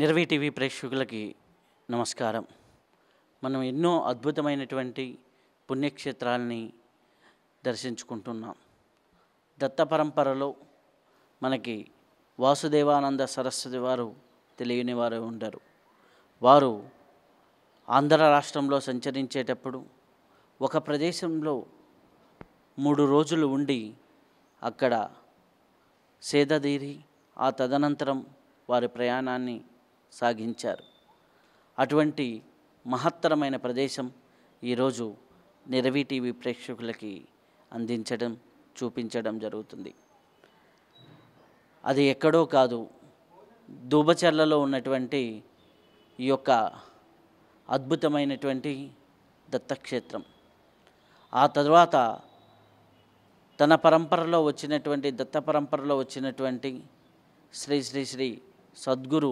నిర్వీ TV ప్రేక్షకులకి నమస్కారం మనం ఎన్నో అద్భుతమైనటువంటి పుణ్యక్షేత్రాలని దర్శించుకుంటున్నాం దత్త పరంపరలో మనకి వాసుదేవానంద సరస్వతి వారు తెలియని వారు ఉండరు వారు ఆంధ్ర రాష్ట్రంలో సంచరించేటప్పుడు ఒక ప్రదేశంలో మూడు రోజులు ఉండి అక్కడ సేదదీరి ఆ తదనంతరం వారి ప్రయాణాన్ని సాగించారు అటువంటి మహత్తరమైన ప్రదేశం ఈరోజు నిరవి టీవీ ప్రేక్షకులకి అందించడం చూపించడం జరుగుతుంది అది ఎక్కడో కాదు దూబచర్లలో ఉన్నటువంటి ఈ యొక్క అద్భుతమైనటువంటి దత్తక్షేత్రం ఆ తర్వాత తన పరంపరలో వచ్చినటువంటి దత్త పరంపరలో వచ్చినటువంటి శ్రీ శ్రీ శ్రీ సద్గురు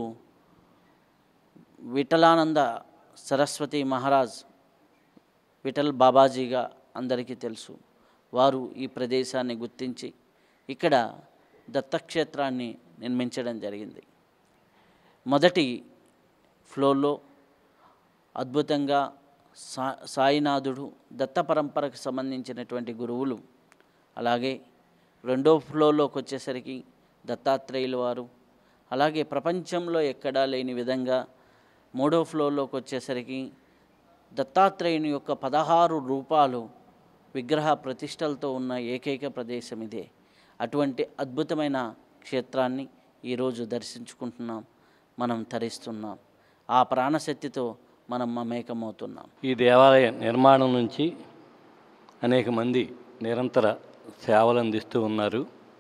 విఠలానంద సరస్వతి మహారాజ్ విఠల్ బాబాజీగా అందరికీ తెలుసు వారు ఈ ప్రదేశాన్ని గుర్తించి ఇక్కడ దత్తక్షేత్రాన్ని నిర్మించడం జరిగింది మొదటి ఫ్లోర్లో అద్భుతంగా సా సాయినాథుడు దత్త పరంపరకు సంబంధించినటువంటి గురువులు అలాగే రెండో ఫ్లోర్లోకి వచ్చేసరికి దత్తాత్రేయుల వారు అలాగే ప్రపంచంలో ఎక్కడా లేని విధంగా మూడో ఫ్లోర్లోకి వచ్చేసరికి దత్తాత్రేయుని యొక్క పదహారు రూపాలు విగ్రహ ప్రతిష్టలతో ఉన్న ఏకైక ప్రదేశం ఇదే అటువంటి అద్భుతమైన క్షేత్రాన్ని ఈరోజు దర్శించుకుంటున్నాం మనం తరిస్తున్నాం ఆ ప్రాణశక్తితో మనం మమేకమవుతున్నాం ఈ దేవాలయ నిర్మాణం నుంచి అనేక మంది నిరంతర సేవలు అందిస్తూ ఉన్నారు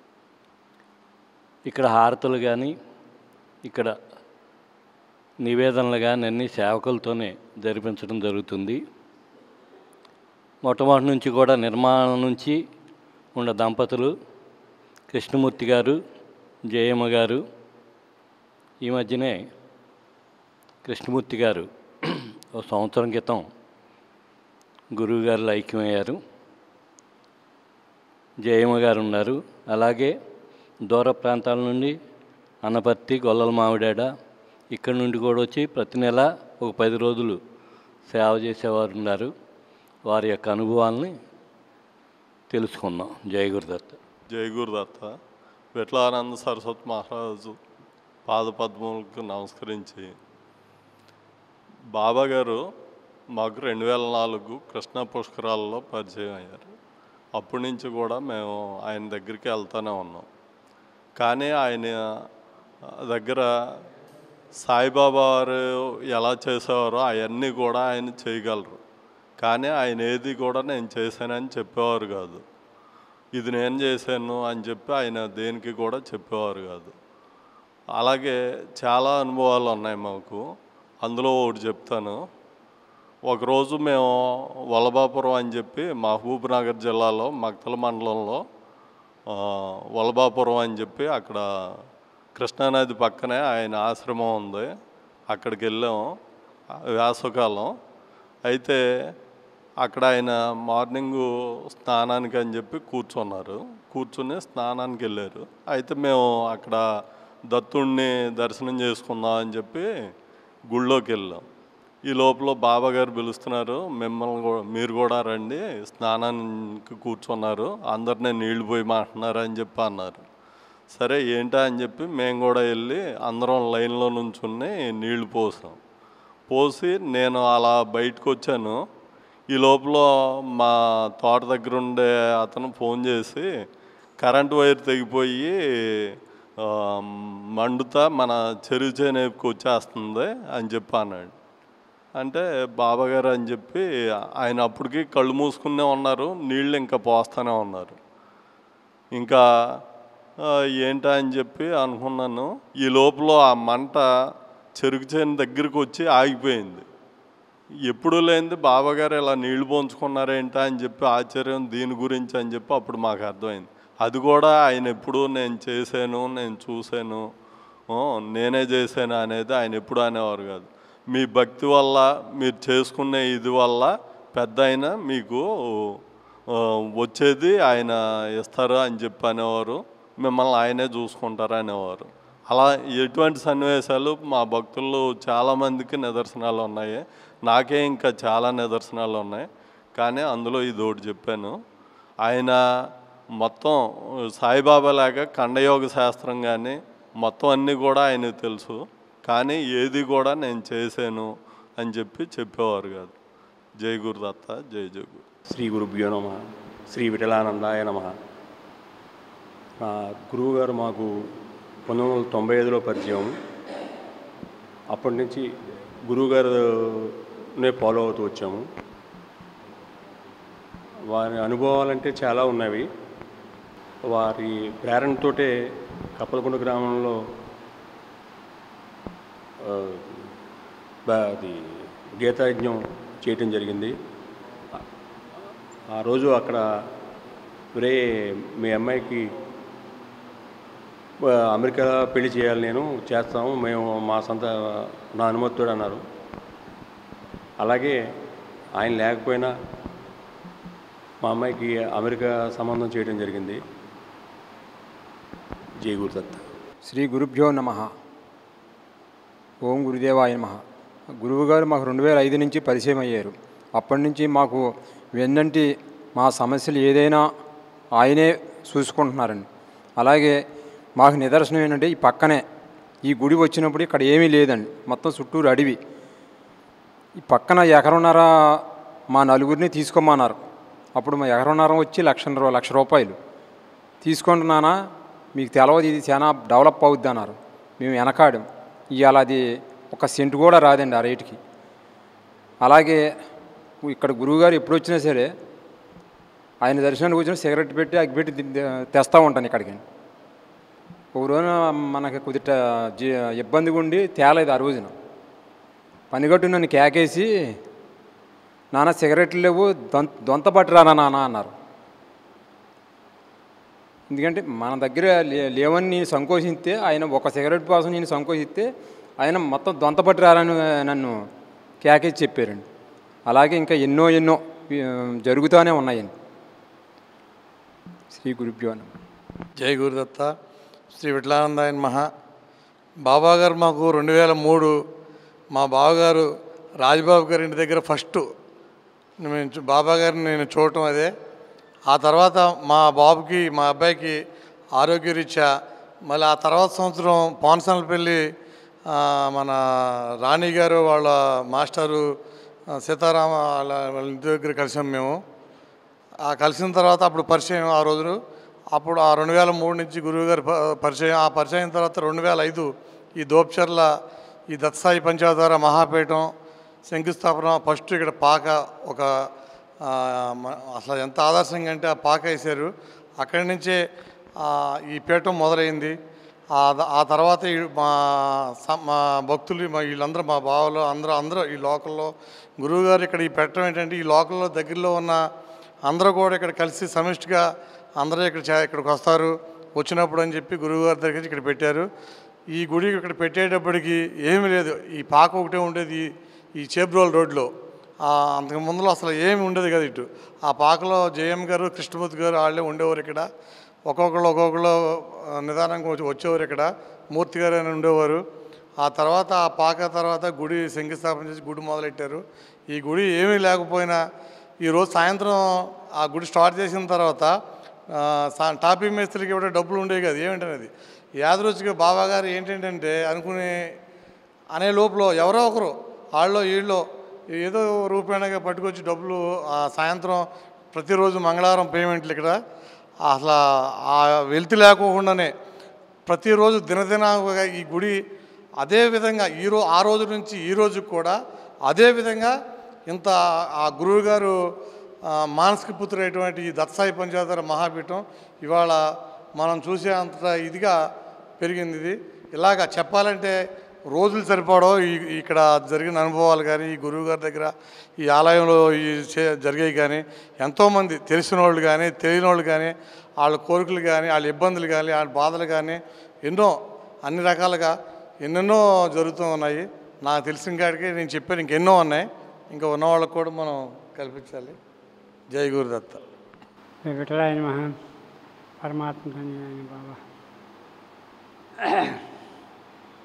ఇక్కడ హారతులు కానీ ఇక్కడ నివేదనలు కానీ అన్ని సేవకులతోనే జరిపించడం జరుగుతుంది మొట్టమొదటి నుంచి కూడా నిర్మాణం నుంచి ఉన్న దంపతులు కృష్ణమూర్తి గారు జయమ్మ గారు ఈ మధ్యనే కృష్ణమూర్తి గారు ఓ సంవత్సరం క్రితం గురువుగారు ఐక్యమయ్యారు జయమ్మ గారు ఉన్నారు అలాగే దూర ప్రాంతాల నుండి అనపర్తి గొల్లల మామిడాడ ఇక్కడ నుండి కూడా వచ్చి ప్రతి నెల ఒక పది రోజులు సేవ చేసేవారు ఉన్నారు వారి యొక్క అనుభవాల్ని తెలుసుకుందాం జయ గురుదత్త జై గురుదత్త విఠలానంద సరస్వతి మహారాజు పాదపద్మములకు నమస్కరించి బాబా గారు మాకు రెండు వేల నాలుగు కృష్ణా పుష్కరాల్లో పరిచయం అయ్యారు అప్పటి నుంచి కూడా మేము ఆయన దగ్గరికి వెళ్తూనే ఉన్నాం కానీ ఆయన దగ్గర సాయిబాబా వారు ఎలా చేసేవారో అవన్నీ కూడా ఆయన చేయగలరు కానీ ఆయన ఏది కూడా నేను చేశానని చెప్పేవారు కాదు ఇది నేను చేశాను అని చెప్పి ఆయన దేనికి కూడా చెప్పేవారు కాదు అలాగే చాలా అనుభవాలు ఉన్నాయి మాకు అందులో ఒకటి చెప్తాను ఒకరోజు మేము వలభాపురం అని చెప్పి మహబూబ్ నగర్ జిల్లాలో మక్తల మండలంలో ఆ, వలభాపురం అని చెప్పి అక్కడ కృష్ణానది పక్కనే ఆయన ఆశ్రమం ఉంది అక్కడికి వెళ్ళాము ఆ వేసవకాలం అయితే అక్కడ ఆయన మార్నింగ్ స్నానానికి అని చెప్పి కూర్చున్నారు కూర్చుని స్నానానికి వెళ్ళారు అయితే మేము అక్కడ దత్తుణ్ణి దర్శనం చేసుకుందాం అని చెప్పి గుళ్ళోకి వెళ్ళాం ఈ లోపల బాబా గారు పిలుస్తున్నారు మిమ్మల్ని కూడా మీరు కూడా రండి స్నానానికి కూర్చున్నారు అందరినీ నీళ్లు పోయమంటున్నారు అని చెప్పి అన్నారు సరే ఏంటా అని చెప్పి మేము కూడా వెళ్ళి అందరం లైన్లో నుంచుని నీళ్లు పోసాం పోసి నేను అలా బయటకు వచ్చాను ఈ లోపల మా తోట దగ్గర ఉండే అతను ఫోన్ చేసి కరెంట్ వైర్ తెగిపోయి ఆ, మండుతా మన చెరువు చేనేపుకి వచ్చేస్తుంది అని చెప్పి అన్నాడు అంటే బాబాగారు అని చెప్పి ఆయన అప్పటికి కళ్ళు మూసుకునే ఉన్నారు నీళ్ళు ఇంకా పోస్తూనే ఉన్నారు ఇంకా ఆ, ఏంటా అని చెప్పి అనుకున్నాను ఈ లోపల ఆ మంట చెరుకు చేను దగ్గరికి వచ్చి ఆగిపోయింది ఎప్పుడు లేనిది బాబాగారు ఇలా నీళ్లు పోంచుకున్నారేంటా అని చెప్పి ఆశ్చర్యం దీని గురించి అని చెప్పి అప్పుడు మాకు అర్థమైంది అది కూడా ఆయన ఎప్పుడు నేను చేశాను నేను చూశాను ఓ, నేనే చేశాను అనేది ఆయన ఎప్పుడు అనేవారు కాదు మీ భక్తి వల్ల మీరు చేసుకునే ఇది వల్ల పెద్ద ఆయన మీకు ఆ, వచ్చేది ఆయన ఇస్తారు అని చెప్పి అనేవారు మిమ్మల్ని ఆయనే చూసుకుంటారు అనేవారు అలా ఎటువంటి సన్నివేశాలు మా భక్తుల్లో చాలామందికి నిదర్శనాలు ఉన్నాయి నాకే ఇంకా చాలా నిదర్శనాలు ఉన్నాయి కానీ అందులో ఇది ఒకటి చెప్పాను ఆయన మొత్తం సాయిబాబా లాగా ఖండయోగ శాస్త్రం కానీ మొత్తం అన్నీ కూడా ఆయనకు తెలుసు కానీ ఏది కూడా నేను చేశాను అని చెప్పి చెప్పేవారు కాదు జై గురుదత్త జై జై గురు శ్రీ గురుభ్యో నమ శ్రీ విఠలానందాయ నమ మా గురువుగారు మాకు పంతొమ్మిది వందల తొంభై ఐదులో పరిచయం అప్పటి నుంచి గురువుగారునే ఫాలో అవుతూ వచ్చాము వారి అనుభవాలంటే చాలా ఉన్నవి వారి ప్రేరణతోటే కప్పలకొండ గ్రామంలో ఆ, బ- అది గీతాయజ్ఞం చేయటం జరిగింది ఆ రోజు అక్కడ ఒరే మీ అమ్మాయికి ఆ, అమెరికా పెళ్లి చేయాలి నేను చేస్తాము మేము మా సొంత నా అనుమతితో అన్నారు అలాగే ఆయన లేకపోయినా మా అమ్మాయికి అమెరికా సంబంధం చేయడం జరిగింది జై గురుదత్త శ్రీ గురుభ్యో నమ ఓం గురుదేవాయ నమ గురువుగారు మాకు రెండు వేల ఐదు నుంచి పరిచయం అయ్యారు అప్పటి నుంచి మాకు వెన్నంటి మా సమస్యలు ఏదైనా ఆయనే చూసుకుంటున్నారండి అలాగే మాకు నిదర్శనం ఏంటంటే ఈ పక్కనే ఈ గుడి వచ్చినప్పుడు ఇక్కడ ఏమీ లేదండి మొత్తం చుట్టూరు అడవి ఈ పక్కన ఎకరన్నర మా నలుగురిని తీసుకోమన్నారు అప్పుడు మా ఎకరన్నర వచ్చి లక్ష లక్ష రూపాయలు తీసుకోండి నాన్న మీకు తెలవదు ఇది చాలా డెవలప్ అవుద్ది అన్నారు మేము వెనకాడాం ఇవాళ అది ఒక సెంటు కూడా రాదండి ఆ రేటుకి అలాగే ఇక్కడ గురువుగారు ఎప్పుడు వచ్చినా సరే ఆయన దర్శనానికి వచ్చిన సిగరెట్ పెట్టి అగ్గిపెట్టి ది- తెస్తూ ఉంటాను ఇక్కడికి ఒక రోజున మనకి కుదిట జీ ఇబ్బందిగా ఉండి తేలేదు ఆ రోజున పనిగట్టు నన్ను కేకేసి నాన్న సిగరెట్లు లేవు దొంత దొంత పట్టురానా నాన్న అన్నారు ఎందుకంటే మన దగ్గర లే- లేవని నేను సంకోచిస్తే ఆయన ఒక సిగరెట్ కోసం నేను సంకోచిస్తే ఆయన మొత్తం దొంత పట్టురారని నన్ను కేకేసి చెప్పారండి అలాగే ఇంకా ఎన్నో ఎన్నో ఆ, జరుగుతూనే ఉన్నాయండి శ్రీ గురుభ్యో నమః. జై గురుదత్త శ్రీ విఠలానందాయన్ మహా బాబాగారు మాకు రెండు వేల మూడు మా బావగారు రాజబాబు గారి ఇంటి దగ్గర ఫస్ట్ నేను చూ- బాబా గారిని నేను చూడటం అదే ఆ తర్వాత మా బాబుకి మా అబ్బాయికి ఆరోగ్యరీత్యా మళ్ళీ ఆ తర్వాత సంవత్సరం పాన్సనపల్లి ఆ, మన రాణి గారు వాళ్ళ మాస్టరు ఆ, సీతారామ వాళ్ళ వాళ్ళ ఇంటి దగ్గర కలిసాం మేము ఆ కలిసిన తర్వాత అప్పుడు పరిచయం ఆ రోజులు అప్పుడు ఆ రెండు వేల మూడు నుంచి గురువుగారి ప- పరిచయం ఆ పరిచయం తర్వాత రెండు వేల ఐదు ఈ దోప్చర్ల ఈ దత్సాయి పంచాధార మహాపీఠం శంకుస్థాపన ఫస్ట్ ఇక్కడ పాక ఒక ఆ, మ- అసలు ఎంత ఆదర్శంగా అంటే ఆ పాక వేశారు అక్కడి నుంచే ఆ, ఈ పీఠం మొదలైంది ఆ ద- ఆ తర్వాత ఈ మా స- మా భక్తులు మా వీళ్ళందరూ మా బావలు అందరూ అందరూ ఈ లోకల్లో గురువుగారు ఇక్కడ ఈ పెట్టడం ఏంటంటే ఈ లోకల్లో దగ్గరలో ఉన్న అందరూ కూడా ఇక్కడ కలిసి సమిష్టిగా అందరూ ఇక్కడ చే- ఇక్కడికి వస్తారు వచ్చినప్పుడు అని చెప్పి గురువుగారి దగ్గర ఇక్కడ పెట్టారు ఈ గుడి ఇక్కడ పెట్టేటప్పటికి ఏమీ లేదు ఈ పాక ఒకటే ఉండేది ఈ- ఈ చేబ్రోల్ రోడ్లో ఆ, అంతకు ముందులో అసలు ఏమి ఉండేది కదా ఇటు ఆ పాకలో జేఎం గారు కృష్ణమూర్తి గారు వాళ్ళే ఉండేవారు ఇక్కడ ఒక్కొక్కళ్ళు ఒక్కొక్కళ్ళు ఆ, నిదానంగా వచ్చి వచ్చేవారు ఇక్కడ మూర్తి గారు అని ఉండేవారు ఆ తర్వాత ఆ పాక తర్వాత గుడి శంకుస్థాపన చేసి గుడి మొదలెట్టారు ఈ గుడి ఏమీ లేకపోయినా ఈరోజు సాయంత్రం ఆ గుడి స్టార్ట్ చేసిన తర్వాత ఆ, సా- టాపీ మేస్త్రికి ఇవ్వడం డబ్బులు ఉండేవి కదా ఏమిటనేది యాదరుచిగా బాబా గారు ఏంటంటే అనుకునే అనే లోపల ఎవరో ఒకరు వాళ్ళలో వీళ్ళు ఏదో రూపాయనగా పట్టుకొచ్చి డబ్బులు ఆ సాయంత్రం ప్రతిరోజు మంగళవారం పేమెంట్లు ఇక్కడ అసలు ఆ వెళ్తి లేకోకుండానే ప్రతిరోజు దినదినంగా ఈ గుడి అదే విధంగా ఈ రో ఆ రోజు నుంచి ఈ రోజు కూడా అదే విధంగా ఇంత ఆ గురువు గారు ఆ, మానసిక పుత్రుడైనటువంటి ఈ దత్సాయి పంచాయతర మహాపీఠం ఇవాళ మనం చూసే అంత ఇదిగా పెరిగింది ఇది ఇలాగ చెప్పాలంటే రోజులు సరిపడవు ఈ ఇక్కడ జరిగిన అనుభవాలు కానీ ఈ గురువు గారి దగ్గర ఈ ఆలయంలో ఈ చే- జరిగాయి కానీ ఎంతోమంది తెలిసిన వాళ్ళు కానీ తెలియని వాళ్ళు కానీ వాళ్ళ కోరికలు కానీ వాళ్ళ ఇబ్బందులు కానీ వాళ్ళ బాధలు కానీ ఎన్నో అన్ని రకాలుగా ఎన్నెన్నో జరుగుతూ ఉన్నాయి నాకు తెలిసిన కాడికి నేను చెప్పాను ఇంకెన్నో ఉన్నాయి ఇంకా ఉన్న వాళ్ళకి కూడా మనం కల్పించాలి జై గురుదత్త విఠలాయన మహా పరమాత్మ ధన్యమైన బాబా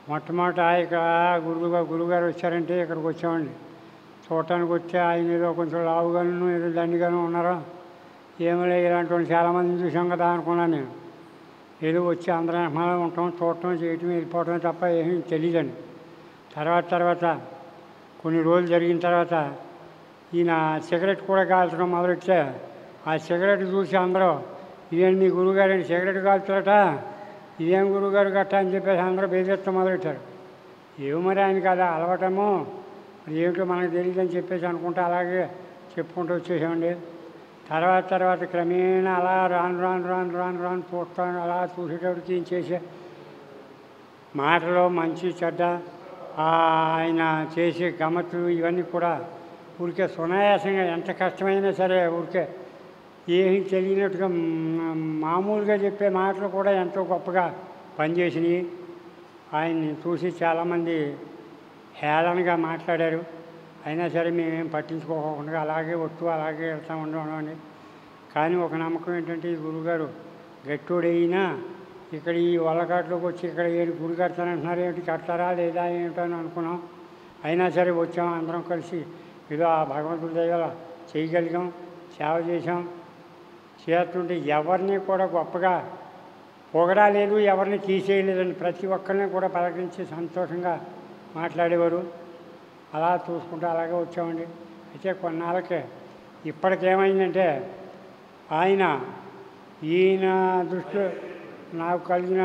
మొట్టమొదట ఇక్కడ గురువుగా గురువుగారు వచ్చారంటే ఇక్కడికి వచ్చామండి చూడటానికి వస్తే ఆయన ఏదో కొంచెం లావుగాను ఏదో దండిగాను ఉన్నారు ఏమలే ఇలాంటి వాళ్ళు చాలామంది చూసాం కదా అనుకున్నాను నేను ఏదో వచ్చి అందరం మనం ఉంటాం చూడటం చేయటం వెళ్ళిపోవటం తప్ప ఏమీ తెలియదండి తర్వాత తర్వాత కొన్ని రోజులు జరిగిన తర్వాత ఈయన సిగరెట్ కూడా కాల్చడం మొదలెడితే ఆ సిగరెట్ చూసి అందరూ ఇదేం మీ గురువుగారు సిగరెట్ కాల్చుతారట ఇదేం గురువుగారు గట్ట అని చెప్పేసి అందరూ బెదిరిస్తాం మొదలెట్టారు ఏమో మరి ఆయన కదా అలవాటమో మరి ఏమిటో మనకు తెలియదని చెప్పేసి అనుకుంటా అలాగే చెప్పుకుంటూ వచ్చేసామండి తర్వాత తర్వాత క్రమేణా అలా రాను రాను రాను రాను రాను చూస్తాను అలా చూసేటప్పటికి ఈయన చేసే మాటలో మంచి చెడ్డ ఆ ఆయన చేసే గమ్మత్తులు ఇవన్నీ కూడా ఊరికే సునాయాసంగా ఎంత కష్టమైనా సరే ఊరికే ఏమీ తెలియనట్టుగా మ్, మామూలుగా చెప్పే మాటలు కూడా ఎంతో గొప్పగా పనిచేసినాయి ఆయన్ని చూసి చాలామంది హేళనగా మాట్లాడారు అయినా సరే మేమేం పట్టించుకోకుండా అలాగే వస్తూ అలాగే వెళ్తూ ఉండమండి కానీ ఒక నమ్మకం ఏంటంటే ఈ గురుగారు గట్టోడైనా ఇక్కడ ఈ వల్లకాట్లోకి వచ్చి ఇక్కడ ఏడు గుడి కడతానంటున్నారు ఏమిటి కడతారా లేదా ఏమిటో అని అనుకున్నాం అయినా సరే వచ్చాం అందరం కలిసి ఏదో ఆ భగవంతుడి దయవల్ల చేయగలిగాం సేవ చేసాం చేస్తుంటే ఎవరిని కూడా గొప్పగా పొగడాలేదు ఎవరిని తీసేయలేదండి ప్రతి ఒక్కరిని కూడా పలకరించి సంతోషంగా మాట్లాడేవారు అలా చూసుకుంటూ అలాగే వచ్చామండి అయితే కొన్నాళ్ళకి ఇప్పటికేమైందంటే ఆయన ఈయన దృష్టిలో నాకు కలిగిన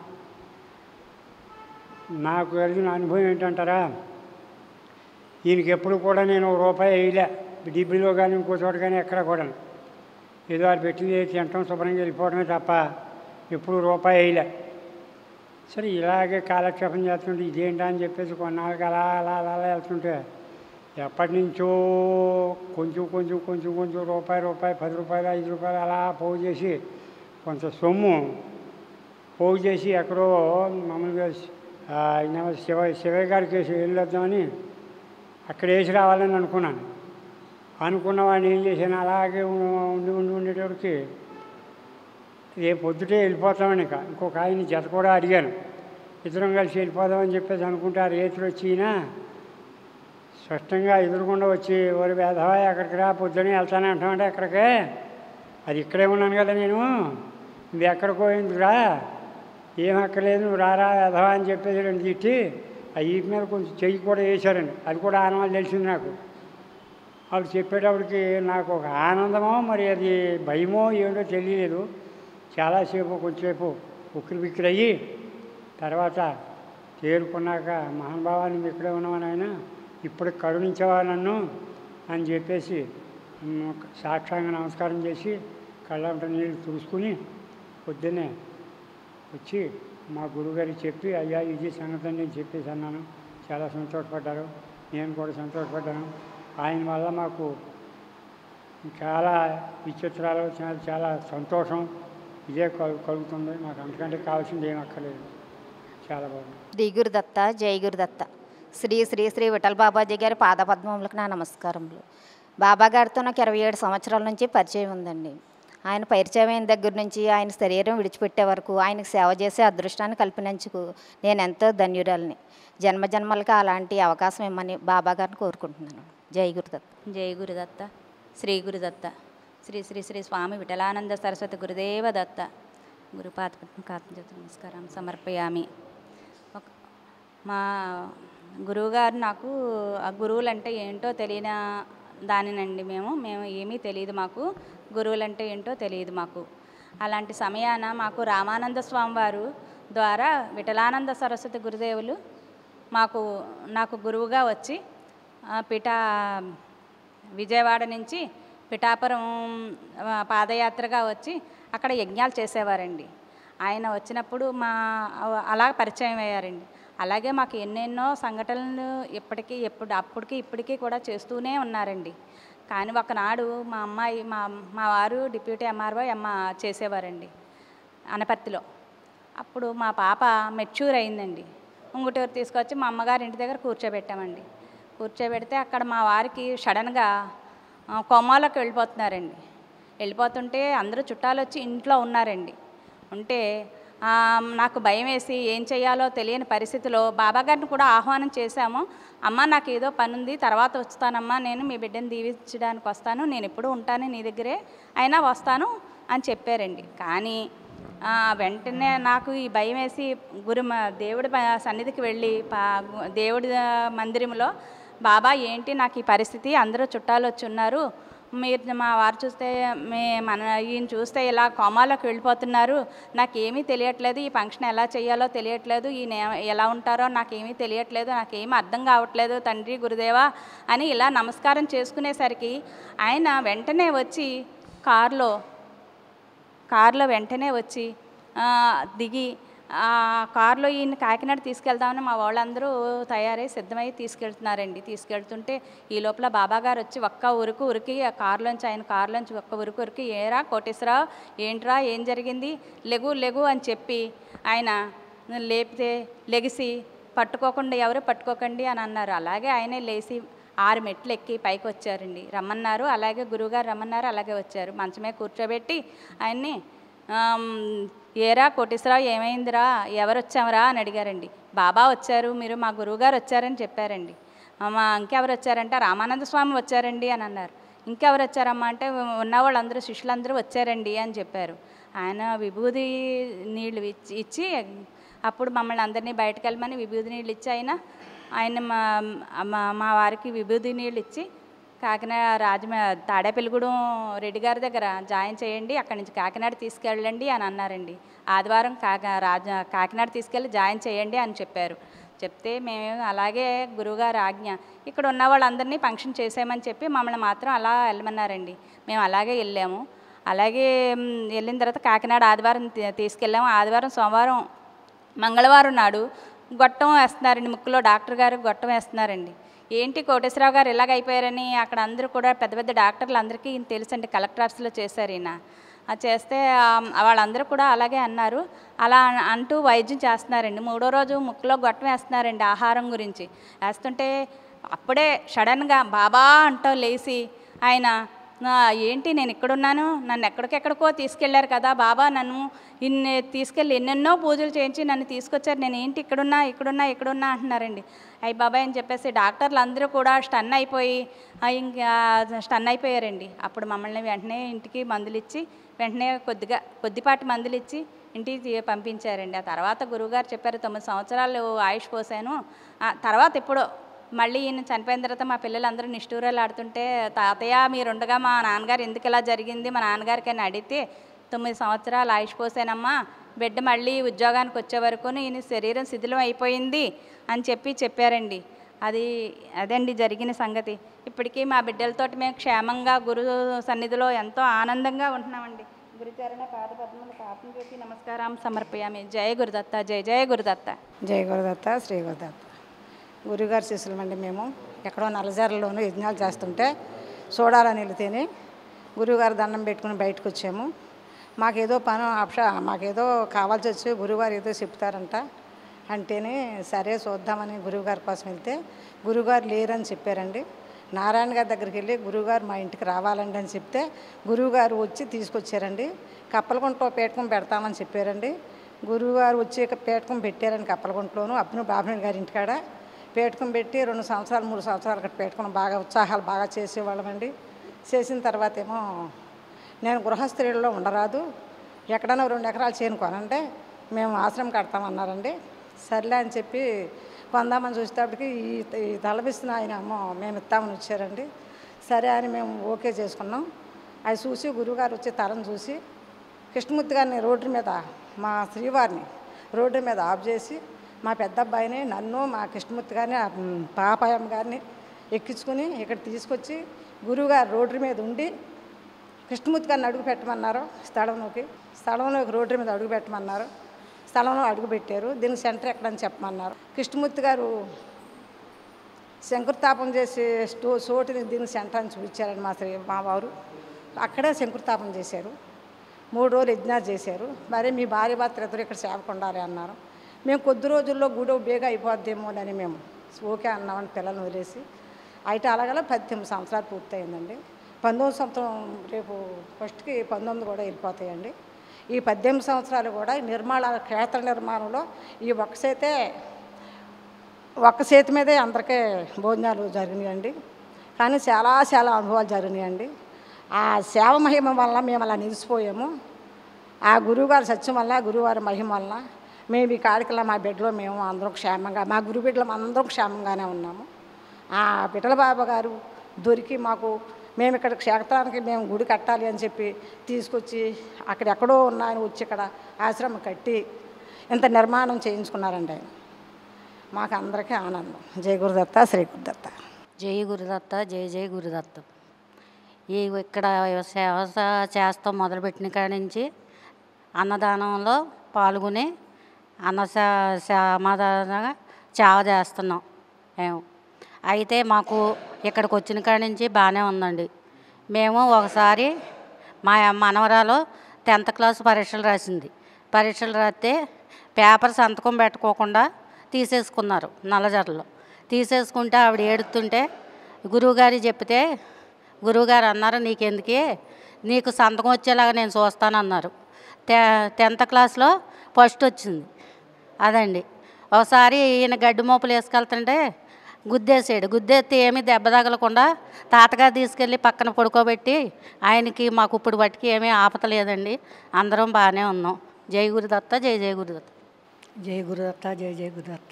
నాకు కలిగిన అనుభవం ఏంటంటారా ఈయనకి ఎప్పుడు కూడా నేను ఓ రూపాయి వేయలే డిబ్బీలో కానీ ఇంకో చోట కానీ ఎక్కడ కూడా ఏదో అది పెట్టింది తినటం శుభ్రంగా వెళ్ళిపోవడమే తప్ప ఎప్పుడు రూపాయి వేయలే సరే ఇలాగే కాలక్షేపం చేస్తుంటే ఇదేంటా అని చెప్పేసి కొన్నాళ్ళకి అలా అలా అలా అలా వెళ్తుంటే ఎప్పటి నుంచో కొంచెం కొంచెం కొంచెం కొంచెం రూపాయి రూపాయి పది రూపాయలు ఐదు రూపాయలు అలా పోగు చేసి కొంత సొమ్ము పోగు చేసి ఎక్కడో మామూలుగా ఆ, ఆయన శివ శివయ్య గారికి వేసి వెళ్ళొద్దామని అక్కడ వేసి రావాలని అనుకున్నాను అనుకున్న వాడిని ఏం చేశాను అలాగే ఉండి ఉండి ఉండేటప్పటికి రేపు పొద్దుటే వెళ్ళిపోతామని ఇక ఇంకొక ఆయన జత కూడా అడిగాను ఇద్దరం కలిసి వెళ్ళిపోదామని చెప్పేసి అనుకుంటే ఆ రేతులు వచ్చినా స్పష్టంగా ఎదురుకుండా వచ్చి ఓరి వేధవా అక్కడికి రా పొద్దునే వెళ్తానే అంటామంటే అక్కడికే అది ఇక్కడే ఉన్నాను కదా నేను నువ్వు ఎక్కడికో ఎందుకురా ఏం అక్కర్లేదు నువ్వు రారా వేధవా అని చెప్పేసి రెండు తిట్టి ఆ వీటి మీద కొంచెం చెయ్యి కూడా వేశారండి అది కూడా ఆనవాళ్ళు తెలిసింది నాకు వాళ్ళు చెప్పేటప్పటికి నాకు ఒక ఆనందమో మరి అది భయమో ఏమిటో తెలియలేదు చాలాసేపు కొంచెంసేపు ఉక్కిరి బిక్కిరి అయ్యి తర్వాత తేరుకున్నాక మహానుభావాన్ని ఇక్కడే ఉన్నామని ఆయన ఇప్పుడు కరుణించవా నన్ను అని చెప్పేసి మ్, సాక్షాంగ నమస్కారం చేసి కళ్ళంట నీళ్ళు తుడుచుకుని పొద్దున్నే వచ్చి మా గురువుగారికి చెప్పి అయ్యా ఇది సంగతి అని నేను చెప్పేసి అన్నాను చాలా సంతోషపడ్డారు నేను కూడా సంతోషపడ్డాను ఆయన వల్ల మాకు చాలా విచిత్రాలు చాలా చాలా సంతోషం ఇదే కలు కలుగుతుంది మాకు అంతకంటే కావాల్సింది ఏం అక్కర్లేదు చాలా బాగుంది శ్రీ గురుదత్త జై గురుదత్త శ్రీ శ్రీ శ్రీ విఠల్ బాబాజీ గారి పాదపద్మములకు నా నమస్కారములు బాబా గారితో నాకు ఇరవై ఏడు సంవత్సరాల నుంచి పరిచయం ఉందండి ఆయన పరిచయం అయిన దగ్గర నుంచి ఆయన శరీరం విడిచిపెట్టే వరకు ఆయనకు సేవ చేసే అదృష్టాన్ని కల్పించుకు నేను ఎంతో ధన్యురాలిని జన్మ జన్మలకి అలాంటి అవకాశం ఇమ్మని బాబా గారిని కోరుకుంటున్నాను జై గురుదత్త జై గురుదత్త శ్రీ గురుదత్త శ్రీ శ్రీ శ్రీ స్వామి విఠలానంద సరస్వతి గురుదేవ దత్త గురుపాద కాత్మజత నమస్కారం సమర్పయామి ఒక మా గురువుగారు నాకు ఆ గురువులు అంటే ఏంటో తెలియని దానినండి మేము మేము ఏమీ తెలియదు మాకు గురువులంటే ఏంటో తెలియదు మాకు అలాంటి సమయాన మాకు రామానంద స్వామి వారు ద్వారా విఠలానంద సరస్వతి గురుదేవులు మాకు నాకు గురువుగా వచ్చి ఆ, పిఠ విజయవాడ నుంచి పిఠాపురం ఆ, పాదయాత్రగా వచ్చి అక్కడ యజ్ఞాలు చేసేవారండి ఆయన వచ్చినప్పుడు మా అలా పరిచయం అయ్యారండి అలాగే మాకు ఎన్నెన్నో సంఘటనలు ఇప్పటికీ ఎప్పుడు అప్పటికి ఇప్పటికీ కూడా చేస్తూనే ఉన్నారండి కానీ ఒకనాడు మా అమ్మాయి మా మా వారు డిప్యూటీ ఎంఆర్ఓ అమ్మ చేసేవారండి అనపర్తిలో అప్పుడు మా పాప మెచ్యూర్ అయిందండి ఉంగుటూరు తీసుకొచ్చి మా అమ్మగారి ఇంటి దగ్గర కూర్చోబెట్టామండి కూర్చోబెడితే అక్కడ మా వారికి సడన్గా ఆ, కొమ్మలోకి వెళ్ళిపోతున్నారండి వెళ్ళిపోతుంటే అందరూ చుట్టాలు వచ్చి ఇంట్లో ఉన్నారండి ఉంటే ఆ, నాకు భయం వేసి ఏం చేయాలో తెలియని పరిస్థితిలో బాబాగారిని కూడా ఆహ్వానం చేశాము అమ్మ నాకు ఏదో పని ఉంది తర్వాత వస్తానమ్మా నేను మీ బిడ్డని దీవించడానికి వస్తాను నేను ఎప్పుడు ఉంటాను నీ దగ్గరే అయినా వస్తాను అని చెప్పారండి కానీ ఆ, వెంటనే నాకు ఈ భయం వేసి గురు మ- దేవుడి ప- సన్నిధికి వెళ్ళి పా గు- దేవుడి ఆ, మందిరంలో బాబా ఏంటి నాకు ఈ పరిస్థితి అందరూ చుట్టాలు వచ్చి ఉన్నారు మీరు మా వారు చూస్తే మే మన ఈయన చూస్తే ఇలా కోమాలోకి వెళ్ళిపోతున్నారు నాకేమీ తెలియట్లేదు ఈ ఫంక్షన్ ఎలా చేయాలో తెలియట్లేదు ఈయన ఏ- ఎలా ఉంటారో నాకేమీ తెలియట్లేదు నాకేమీ అర్థం కావట్లేదు తండ్రి గురుదేవా అని ఇలా నమస్కారం చేసుకునేసరికి ఆయన వెంటనే వచ్చి కారులో కారులో వెంటనే వచ్చి ఆ, దిగి ఆ కారులో ఈయన కాకినాడ తీసుకెళ్దామని మా వాళ్ళందరూ తయారై సిద్ధమై తీసుకెళ్తున్నారండి తీసుకెళ్తుంటే ఈ లోపల బాబా గారు వచ్చి ఒక్క ఉరుకు ఉరికి ఆ కారులోంచి ఆయన కారులోంచి ఒక్క ఉరుకు ఉరికి ఏరా కోటేశ్వరరావు ఏంట్రా ఏం జరిగింది లెగు లెగు అని చెప్పి ఆయన లేపితే లెగిసి పట్టుకోకుండా ఎవరు పట్టుకోకండి అని అన్నారు అలాగే ఆయనే లేచి ఆరు మెట్లు ఎక్కి పైకి వచ్చారండి రమ్మన్నారు అలాగే గురువుగారు రమ్మన్నారు అలాగే వచ్చారు మంచమే కూర్చోబెట్టి ఆయన్ని ఆమ్, ఏరా కోటేశ్వరరావు ఏమైందిరా ఎవరు వచ్చామరా అని అడిగారండి బాబా వచ్చారు మీరు మా గురువుగారు వచ్చారని చెప్పారండి మా ఇంకెవరు వచ్చారంటే రామానంద స్వామి వచ్చారండి అని అన్నారు ఇంకెవరు వచ్చారమ్మా అంటే ఉన్న వాళ్ళందరూ శిష్యులందరూ వచ్చారండి అని చెప్పారు ఆయన విభూది నీళ్ళు ఇచ్చి ఇచ్చి అప్పుడు మమ్మల్ని అందరినీ బయటకు వెళ్ళమని విభూది నీళ్ళు ఇచ్చి ఆయన ఆయన మా మా- మా వారికి విభూది నీళ్ళు ఇచ్చి కాకినాడ రాజమ తాడేపల్లిగూడెం రెడ్డి గారి దగ్గర జాయిన్ చేయండి అక్కడి నుంచి కాకినాడ తీసుకెళ్ళండి అని అన్నారండి ఆదివారం కాక రాజ కాకినాడ తీసుకెళ్ళి జాయిన్ చేయండి అని చెప్పారు చెప్తే మేము అలాగే గురువుగారు ఆజ్ఞ ఇక్కడ ఉన్న వాళ్ళందరినీ ఫంక్షన్ చేసామని చెప్పి మమ్మల్ని మాత్రం అలా వెళ్ళమన్నారండి మేము అలాగే వెళ్ళాము అలాగే మ్, వెళ్ళిన తర్వాత కాకినాడ ఆదివారం తీ- తీసుకెళ్ళాము ఆదివారం సోమవారం మంగళవారం నాడు గొట్టం వేస్తున్నారండి ముక్కులో డాక్టర్ గారు గొట్టం వేస్తున్నారండి ఏంటి కోటేశ్వరరావు గారు ఇలాగ అయిపోయారని అక్కడ అందరూ కూడా పెద్ద పెద్ద డాక్టర్లు అందరికీ ఈయన తెలుసండి కలెక్టర్ ఆఫీస్లో చేశారు ఈయన అది చేస్తే ఆ, వాళ్ళందరూ కూడా అలాగే అన్నారు అలా అన్- అంటూ వైద్యం చేస్తున్నారండి మూడో రోజు ముక్కులో గొట్టం వేస్తున్నారండి ఆహారం గురించి వేస్తుంటే అప్పుడే సడన్గా బాబా అంటూ లేచి ఆయన "ఆ, ఏంటి నేను ఇక్కడున్నాను నన్ను ఎక్కడికెక్కడికో తీసుకెళ్లారు కదా బాబా నన్ను ఇన్ని తీసుకెళ్ళి ఎన్నెన్నో పూజలు చేయించి నన్ను తీసుకొచ్చారు నేను ఏంటి ఇక్కడున్నా ఇక్కడున్నా ఇక్కడున్నా అంటున్నారండి అయ్యి బాబాయ్ అని చెప్పేసి డాక్టర్లు అందరూ కూడా స్టన్ అయిపోయి "ఆ, ఇంకా స్టన్ అయిపోయారండి అప్పుడు మమ్మల్ని వెంటనే ఇంటికి మందులు ఇచ్చి వెంటనే కొద్దిగా కొద్దిపాటి మందులు ఇచ్చి ఇంటికి తీ- పంపించారండి ఆ తర్వాత గురువుగారు చెప్పారు తొమ్మిది సంవత్సరాలు ఆయుష్ పోసాను ఆ తర్వాత ఎప్పుడో మళ్ళీ ఈయన చనిపోయిన తర్వాత మా పిల్లలందరూ నిష్ఠూరాలు ఆడుతుంటే తాతయ్య మీరుండగా మా నాన్నగారు ఎందుకు ఇలా జరిగింది మా నాన్నగారికి అని అడిగితే తొమ్మిది సంవత్సరాలు ఆయుష్ పోసానమ్మా బిడ్డ మళ్ళీ ఉద్యోగానికి వచ్చే వరకు ఈయన శరీరం శిథిలం అయిపోయింది అని చెప్పి చెప్పారండి అది అదండి జరిగిన సంగతి ఇప్పటికీ మా బిడ్డలతోటి మేము క్షేమంగా గురు సన్నిధిలో ఎంతో ఆనందంగా ఉంటున్నామండి గురుచరణ పాద పద్మలు పాపం చేసి నమస్కారం సమర్పయామి జయ గురుదత్త జయ జయ గురుదత్త జయ గురుదత్త శ్రీ గురుదత్త గురుగారి శిష్యులమండి మేము ఎక్కడో నల్లజారలోనూ యజ్ఞాలు చేస్తుంటే చూడాలని వెళితేనే గురువుగారు దండం పెట్టుకుని బయటకు వచ్చాము మాకేదో పని ఆప్ష మాకేదో కావాల్సి వచ్చి గురువుగారు ఏదో చెప్తారంట అంటేనే సరే చూద్దామని గురువుగారి కోసం వెళ్తే గురువుగారు లేరని చెప్పారండి నారాయణ గారి దగ్గరికి వెళ్ళి గురువుగారు మా ఇంటికి రావాలండి అని చెప్తే గురువుగారు వచ్చి తీసుకొచ్చారండి కప్పలగుంటలో పేటకం పెడతామని చెప్పారండి గురువుగారు వచ్చి ఇక పేటకం పెట్టారండి కప్పలగుంటలోను అప్పుడు బాబునాయుడు గారి ఇంటికాడ పేటకం పెట్టి రెండు సంవత్సరాలు మూడు సంవత్సరాలు అక్కడ పెట్టుకుని బాగా ఉత్సాహాలు బాగా చేసేవాళ్ళమండి చేసిన తర్వాత ఏమో నేను గృహస్థిలో ఉండరాదు ఎక్కడైనా రెండు ఎకరాలు చేను కొనంటే మేము ఆశ్రమం కడతామన్నారండి సర్లే అని చెప్పి కొందామని చూసేటప్పటికి ఈ ఈ తలపిస్తున్న ఆయన అమ్మో మేము ఇస్తామని వచ్చారండి సరే అని మేము ఓకే చేసుకున్నాం అది చూసి గురువుగారు వచ్చి తరం చూసి కృష్ణమూర్తి గారిని రోడ్డు మీద మా శ్రీవారిని రోడ్డు మీద ఆఫ్ చేసి మా పెద్ద అబ్బాయిని నన్ను మా కృష్ణమూర్తి గారిని ఆ, మ్, పాపాయమ్మ గారిని ఎక్కించుకుని ఇక్కడ తీసుకొచ్చి గురువుగారు రోడ్డు మీద ఉండి కృష్ణమూర్తి గారిని అడుగు పెట్టమన్నారు స్థలంలోకి స్థలంలోకి రోడ్డు మీద అడుగు పెట్టమన్నారు స్థలంలో అడుగు పెట్టారు దీనికి సెంటర్ ఎక్కడని చెప్పమన్నారు కృష్ణమూర్తి గారు శంకుస్థాపన చేసి స్టో చోటుని దీనికి సెంటర్ అని చూపించారండి మా శ్రీ మా వారు అక్కడే శంకుస్థాపన చేశారు మూడు రోజులు యజ్ఞాలు చేశారు మరి మీ భార్య భర్త ఇద్దరు ఇక్కడ సేవకు ఉండాలి అన్నారు మేము కొద్ది రోజుల్లో గుడి బేగా అయిపోద్దేమోనని మేము ఓకే అన్నామని పిల్లల్ని వదిలేసి అయితే అలాగలా పద్దెనిమిది సంవత్సరాలు పూర్తయిందండి పంతొమ్మిది సంవత్సరం రేపు ఫస్ట్కి పంతొమ్మిది కూడా వెళ్ళిపోతాయండి ఈ పద్దెనిమిది సంవత్సరాలు కూడా ఈ నిర్మాణ క్షేత్ర నిర్మాణంలో ఈ ఒక్క చేతే ఒక్క చేతి మీదే అందరికీ భోజనాలు జరిగినాయండి కానీ చాలా చాలా అనుభవాలు జరిగినాయండి ఆ సేవ మహిమ వల్ల మేము అలా నిలిచిపోయాము ఆ గురువుగారి సత్యం వల్ల గురువుగారి మహిమ వల్ల మేము ఈ కాడికల్లా మా బిడ్డలో మేము అందరం క్షేమంగా మా గురు బిడ్డలు అందరం క్షేమంగానే ఉన్నాము ఆ పిటల బాబా గారు దొరికి మాకు మేము ఇక్కడ క్షేత్రానికి మేము గుడి కట్టాలి అని చెప్పి తీసుకొచ్చి అక్కడ ఎక్కడో ఉన్న ఆయన వచ్చి ఇక్కడ ఆశ్రమం కట్టి ఇంత నిర్మాణం చేయించుకున్నారండి ఆయన మాకు అందరికీ ఆనందం జయ గురుదత్త శ్రీ గురుదత్త జై గురుదత్త జై జై గురుదత్త ఈ ఇక్కడ సేవ స- చేస్తాం మొదలుపెట్టిన కాడి నుంచి అన్నదానంలో పాల్గొని అన్న స- సమాధానంగా సేవ చేస్తున్నాం మేము అయితే మాకు ఇక్కడికి వచ్చిన కాడి నుంచి బాగానే ఉందండి మేము ఒకసారి మా మనవరాలు టెన్త్ క్లాస్ పరీక్షలు రాసింది పరీక్షలు రాస్తే పేపర్ సంతకం పెట్టుకోకుండా తీసేసుకున్నారు నల్లజర్లలో తీసేసుకుంటే ఆవిడ ఏడుతుంటే గురువుగారి చెప్తే గురువుగారు అన్నారు నీకెందుకే నీకు సంతకం వచ్చేలాగా నేను చూస్తానన్నారు టె టెన్త్ క్లాస్లో ఫస్ట్ వచ్చింది అదండి ఒకసారి ఈయన గడ్డి మోపులు వేసుకెళ్తుంటే గుద్దేసాడు గుద్దేస్తే ఏమీ దెబ్బ తగలకుండా తాతగారు తీసుకెళ్ళి పక్కన పడుకోబెట్టి ఆయనకి మాకు ఇప్పుడు బట్టికి ఏమీ ఆపతలేదండి అందరం బాగానే ఉన్నాం జై గురుదత్త జై జై గురుదత్త జై గురుదత్త జై జై గురుదత్త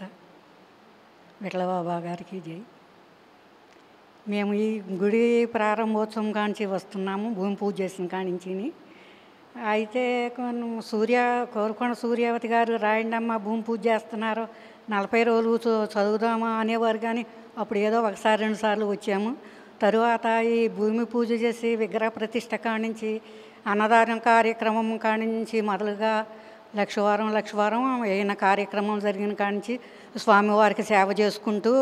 విఠలబాబా గారికి జై మేము ఈ గుడి ప్రారంభోత్సవం కాంచి వస్తున్నాము భూమి పూజ చేసిన కానించిని అయితే కొన్ని సూర్య కోరుకొండ సూర్యావతి గారు రాయండమ్మ భూమి పూజ చేస్తున్నారు నలభై రోజులు చ- చదువుదామా అనేవారు కానీ అప్పుడు ఏదో ఒకసారి రెండు సార్లు వచ్చాము తరువాత ఈ భూమి పూజ చేసి విగ్రహ ప్రతిష్ట కానించి అన్నదానం కార్యక్రమం కానించి మొదలుగా లక్షవారం లక్షవారం అయిన కార్యక్రమం జరిగిన కానించి స్వామివారికి సేవ చేసుకుంటూ